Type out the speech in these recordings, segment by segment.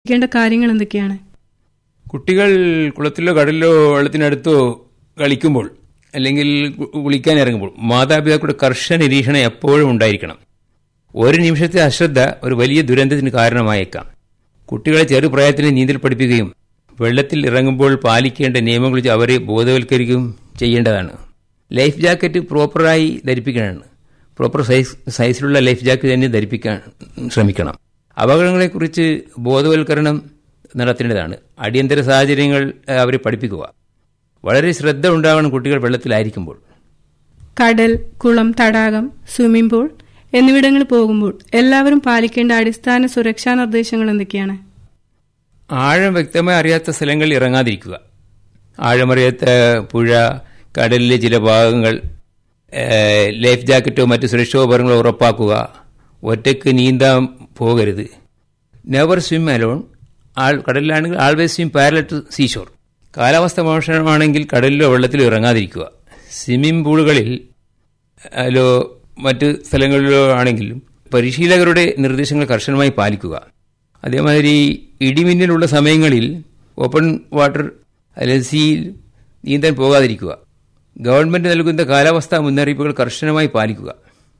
ശ്രദ്ധിക്കേണ്ട കാര്യങ്ങൾ എന്തൊക്കെയാണ് കുട്ടികൾ കുളത്തിലോ കടലിലോ വെള്ളത്തിനടുത്തോ കളിക്കുമ്പോൾ അല്ലെങ്കിൽ കു- കുളിക്കാൻ ഇറങ്ങുമ്പോൾ മാതാപിതാക്കളുടെ കർശന നിരീക്ഷണം എപ്പോഴും ഉണ്ടായിരിക്കണം ഒരു നിമിഷത്തെ അശ്രദ്ധ ഒരു വലിയ ദുരന്തത്തിന് കാരണമായേക്കാം കുട്ടികളെ ചെറുപ്രായത്തിൽ നീന്തൽ പഠിപ്പിക്കുകയും വെള്ളത്തിൽ ഇറങ്ങുമ്പോൾ പാലിക്കേണ്ട നിയമങ്ങൾ അവരെ ബോധവൽക്കരിക്കുകയും ചെയ്യേണ്ടതാണ് ലൈഫ് ജാക്കറ്റ് പ്രോപ്പറായി ധരിപ്പിക്കണം പ്രോപ്പർ സൈസ് സൈസിലുള്ള ലൈഫ് ജാക്കറ്റ് തന്നെ ധരിപ്പിക്കാൻ ശ്രമിക്കണം അപകടങ്ങളെക്കുറിച്ച് ബോധവൽക്കരണം നടത്തേണ്ടതാണ് അടിയന്തര സാഹചര്യങ്ങൾ ഏഹ്, അവരെ പഠിപ്പിക്കുക വളരെ ശ്രദ്ധ ഉണ്ടാവണം കുട്ടികൾ വെള്ളത്തിലായിരിക്കുമ്പോൾ കടൽ കുളം തടാകം സ്വിമ്മിംഗ് പൂൾ എന്നിവിടങ്ങളിൽ പോകുമ്പോൾ എല്ലാവരും പാലിക്കേണ്ട അടിസ്ഥാന സുരക്ഷാ നിർദ്ദേശങ്ങൾ എന്തൊക്കെയാണ് ആഴം വ്യക്തമായി അറിയാത്ത സ്ഥലങ്ങളിൽ ഇറങ്ങാതിരിക്കുക ആഴമറിയാത്ത പുഴ കടലിലെ ചില ഭാഗങ്ങൾ ഏഹ്, ലൈഫ് ജാക്കറ്റോ മറ്റ് സുരക്ഷോപകരണങ്ങളോ ഉറപ്പാക്കുക ഒറ്റയ്ക്ക് നീന്താൻ പോകരുത് നെവർ സ്വിം അലോൺ ആൾ കടലിലാണെങ്കിൽ always swim parallel to seashore കാലാവസ്ഥ മോശമാണെങ്കിൽ കടലിലോ വെള്ളത്തിലോ ഇറങ്ങാതിരിക്കുക സ്വിമ്മിംഗ് പൂളുകളിൽ അല്ലോ മറ്റ് സ്ഥലങ്ങളിലോ ആണെങ്കിലും പരിശീലകരുടെ നിർദ്ദേശങ്ങൾ കർശനമായി പാലിക്കുക അതേമാതിരി ഇടിമിന്നലുള്ള സമയങ്ങളിൽ ഓപ്പൺ വാട്ടർ അല്ലെങ്കിൽ സീയിൽ നീന്താൻ പോകാതിരിക്കുക ഗവൺമെന്റ് നൽകുന്ന കാലാവസ്ഥാ മുന്നറിയിപ്പുകൾ കർശനമായി പാലിക്കുക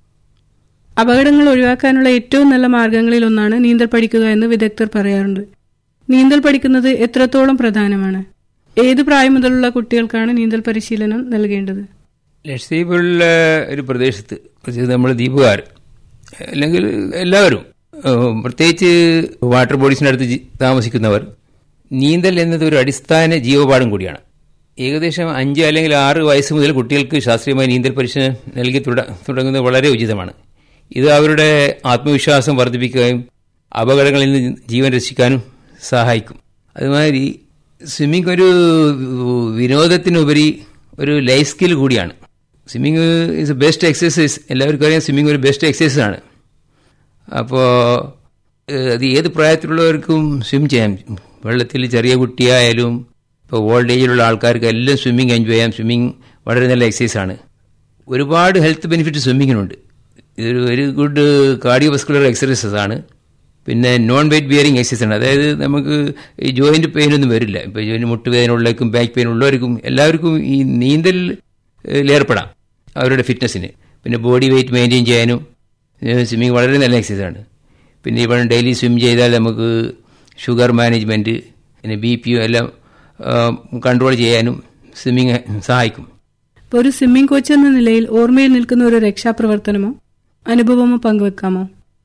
അപകടങ്ങൾ ഒഴിവാക്കാനുള്ള ഏറ്റവും നല്ല മാർഗങ്ങളിൽ ഒന്നാണ് നീന്തൽ പഠിക്കുക എന്ന് വിദഗ്ധർ പറയാറുണ്ട് നീന്തൽ പഠിക്കുന്നത് എത്രത്തോളം പ്രധാനമാണ് ഏത് പ്രായം മുതലുള്ള കുട്ടികൾക്കാണ് നീന്തൽ പരിശീലനം നൽകേണ്ടത് ലക്ഷദ്വീപുള്ള ഒരു പ്രദേശത്ത് പ്രത്യേകിച്ച് നമ്മൾ ദ്വീപുകാർ അല്ലെങ്കിൽ എല്ലാവരും ഏഹ്, പ്രത്യേകിച്ച് വാട്ടർ ബോഡീസിനടുത്ത് ജി- താമസിക്കുന്നവർ നീന്തൽ എന്നത് ഒരു അടിസ്ഥാന ജീവപാഠം കൂടിയാണ് ഏകദേശം അഞ്ച് അല്ലെങ്കിൽ ആറ് വയസ്സ് മുതൽ കുട്ടികൾക്ക് ശാസ്ത്രീയമായ നീന്തൽ പരിശീലനം നൽകി തുട- തുടങ്ങുന്നത് വളരെ ഉചിതമാണ് ഇത് അവരുടെ ആത്മവിശ്വാസം വർദ്ധിപ്പിക്കുകയും അപകടങ്ങളിൽ നിന്ന് ജീവൻ രക്ഷിക്കാനും സഹായിക്കും അതുമാതിരി സ്വിമ്മിംഗ് ഒരു വിനോദത്തിനുപരി ഒരു ലൈഫ് സ്കിൽ കൂടിയാണ് swimming is a best exercise എല്ലാവർക്കും അറിയാം സ്വിമ്മിങ് ഒരു ബെസ്റ്റ് എക്സസൈസ് ആണ് അപ്പോൾ അത് ഏത് പ്രായത്തിലുള്ളവർക്കും സ്വിം ചെയ്യാം വെള്ളത്തിൽ ചെറിയ കുട്ടിയായാലും ഇപ്പോൾ ഓൾഡ് ഏജിലുള്ള ആൾക്കാർക്ക് എല്ലാം സ്വിമ്മിങ് എൻജോയ് ചെയ്യാം സ്വിമ്മിങ് വളരെ നല്ല എക്സസൈസ് ആണ് ഒരുപാട് ഹെൽത്ത് ബെനിഫിറ്റ് സ്വിമ്മിങ്ങിനുണ്ട് ഇതൊരു വെരി ഗുഡ് കാർഡിയോവസ്കുലർ എക്സസൈസസ് ആണ് പിന്നെ നോൺ വെയിറ്റ് ബിയറിംഗ് എക്സസൈസ് ആണ് അതായത് നമുക്ക് ഈ ജോയിന്റ് പെയിൻ ഒന്നും വരില്ല ഇപ്പോൾ ജോയിന്റ് മുട്ടുവേദനയുള്ളവർക്കും ബാക്ക് പെയിൻ ഉള്ളവർക്കും എല്ലാവർക്കും ഈ നീന്തൽ ഏർപ്പെടാം അവരുടെ ഫിറ്റ്നസ്സിന് പിന്നെ ബോഡി വെയിറ്റ് മെയിൻറ്റെയിൻ ചെയ്യാനും സ്വിമ്മിങ് വളരെ നല്ല എക്സസൈസ് ആണ് പിന്നെ ഇവിടെ ഡെയിലി സ്വിം ചെയ്താൽ നമുക്ക് ഷുഗർ മാനേജ്മെൻറ്റ് പിന്നെ ബി പി എല്ലാം കൺട്രോൾ ചെയ്യാനും സ്വിമ്മിങ് സഹായിക്കും ഇപ്പോൾ ഒരു സ്വിമ്മിംഗ് കോച്ച് എന്ന നിലയിൽ ഓർമ്മയിൽ നിൽക്കുന്ന ഒരു രക്ഷാപ്രവർത്തനമോ അനുഭവമോ പങ്കുവെക്കാമോ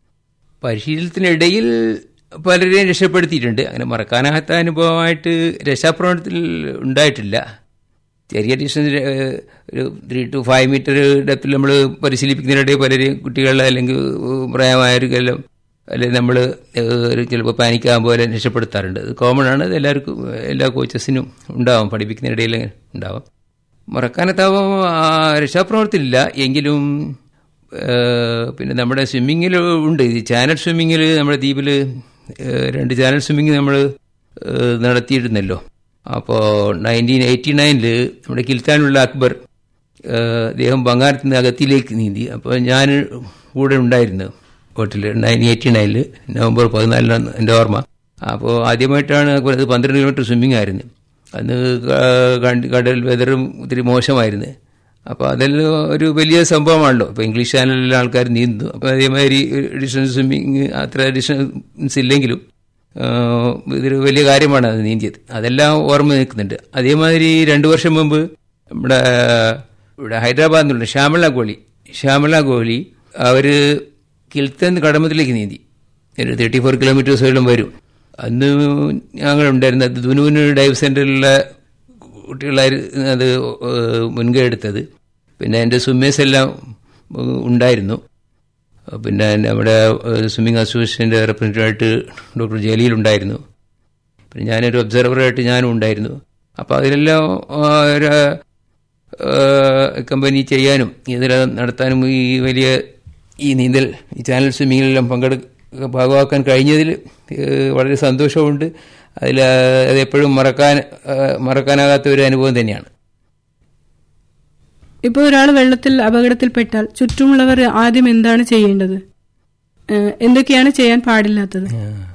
പരിശീലനത്തിനിടയിൽ പലരെയും രക്ഷപ്പെടുത്തിയിട്ടുണ്ട് അങ്ങനെ മറക്കാനാകാത്ത അനുഭവമായിട്ട് രക്ഷാപ്രവർത്തനത്തിൽ ഉണ്ടായിട്ടില്ല ചെറിയ ഡിസ്റ്റൻസ് ഒരു ത്രീ ടു ഫൈവ് മീറ്റർ ഡെപ്തിൽ നമ്മൾ പരിശീലിപ്പിക്കുന്നതിനിടെ പലരെയും കുട്ടികളെ അല്ലെങ്കിൽ പ്രായമായവർക്കെല്ലാം അല്ലെങ്കിൽ നമ്മൾ ചിലപ്പോൾ പാനിക്കാകുമ്പോൾ എല്ലാം രക്ഷപ്പെടുത്താറുണ്ട് അത് കോമൺ ആണ് അത് എല്ലാവർക്കും എല്ലാ കോച്ചസിനും ഉണ്ടാവും പഠിപ്പിക്കുന്നതിനിടയിൽ ഉണ്ടാവും മറക്കാനത്താവും രക്ഷാപ്രവർത്തനമില്ല എങ്കിലും ഏഹ്, പിന്നെ നമ്മുടെ സ്വിമ്മിങ്ങിൽ ഉണ്ട് ഈ ചാനൽ സ്വിമ്മിങ്ങിൽ നമ്മുടെ ദ്വീപിൽ ഏഹ്, രണ്ട് ചാനൽ സ്വിമ്മിങ് നമ്മൾ ഏഹ്, നടത്തിയിരുന്നല്ലോ അപ്പോൾ നയൻറ്റീൻ എയ്റ്റി നയനിൽ നമ്മുടെ കിൽത്താനുള്ള അക്ബർ ഏഹ്, അദ്ദേഹം ബംഗാരത്തിൽ നിന്ന് അകത്തിലേക്ക് നീന്തി അപ്പോൾ ഞാൻ കൂടെ ഉണ്ടായിരുന്നു ബോട്ടിൽ നയൻറ്റീൻ എയ്റ്റി നയനിൽ നവംബർ പതിനാലിനാണ് എൻ്റെ ഓർമ്മ അപ്പോൾ ആദ്യമായിട്ടാണ് അക്ബർ അത് പന്ത്രണ്ട് കിലോമീറ്റർ സ്വിമ്മിങ് ആയിരുന്നു അന്ന് ക- കണ്ട് കടൽ വെതറും ഒത്തിരി മോശമായിരുന്നു അപ്പോൾ അതെല്ലാം ഒരു വലിയ സംഭവമാണല്ലോ ഇപ്പോൾ ഇംഗ്ലീഷ് ചാനലിലെ ആൾക്കാർ നീന്തുന്നു അപ്പോൾ അതേമാതിരി ഡിസ്റ്റൻസ് സ്വിമ്മിങ് അത്ര ഡിസ്റ്റൻസ് ഇല്ലെങ്കിലും ആ, ഇതൊരു വലിയ കാര്യമാണ് അത് നീന്തിയത് അതെല്ലാം ഓർമ്മ നിൽക്കുന്നുണ്ട് അതേമാതിരി രണ്ടു വർഷം മുമ്പ് നമ്മുടെ ഇവിടെ ഹൈദരാബാദിൽ നിന്നുള്ള ശ്യാമള കോഹ്ലി ശ്യാമള കോഹ്ലി അവർ കിൽത്തൻ കടമത്തിലേക്ക് നീന്തി ഒരു തേർട്ടി ഫോർ കിലോമീറ്റേഴ്സോളം വരും അന്ന് ഞങ്ങളുണ്ടായിരുന്നു അത് ദുനൂന് ഡൈവ് സെന്ററിലുള്ള കുട്ടികളായിരുന്നു അത് ഏഹ് മുൻകൈ എടുത്തത് പിന്നെ എൻ്റെ സ്വിമ്മേഴ്സ് എല്ലാം ഏഹ് ഉണ്ടായിരുന്നു പിന്നെ നമ്മുടെ സ്വിമ്മിംഗ് അസോസിയേഷൻ്റെ റെപ്രസെൻറ്റേറ്റീവായിട്ട് ഡോക്ടർ ജലീൽ ഉണ്ടായിരുന്നു പിന്നെ ഞാനൊരു ഒബ്സർവറായിട്ട് ഞാനും ഉണ്ടായിരുന്നു അപ്പോൾ അതിലെല്ലാം ആ, ഒരു കമ്പനി ചെയ്യാനും ഇതിൽ നടത്താനും ഈ വലിയ ഈ നീന്തൽ ഈ ചാനൽ സ്വിമ്മിങ്ങിലെല്ലാം പങ്കെടുക്ക ഭാഗമാക്കാൻ കഴിഞ്ഞതിൽ ഏഹ്, വളരെ സന്തോഷമുണ്ട് അതിൽ അതെപ്പോഴും മറക്കാൻ ഏഹ്, മറക്കാനാകാത്ത ഒരു അനുഭവം തന്നെയാണ് ഇപ്പോൾ ഒരാൾ വെള്ളത്തിൽ അപകടത്തിൽപ്പെട്ടാൽ ചുറ്റുമുള്ളവർ ആദ്യം എന്താണ് ചെയ്യേണ്ടത് ഏഹ് എന്തൊക്കെയാണ് ചെയ്യാൻ പാടില്ലാത്തത് ആ.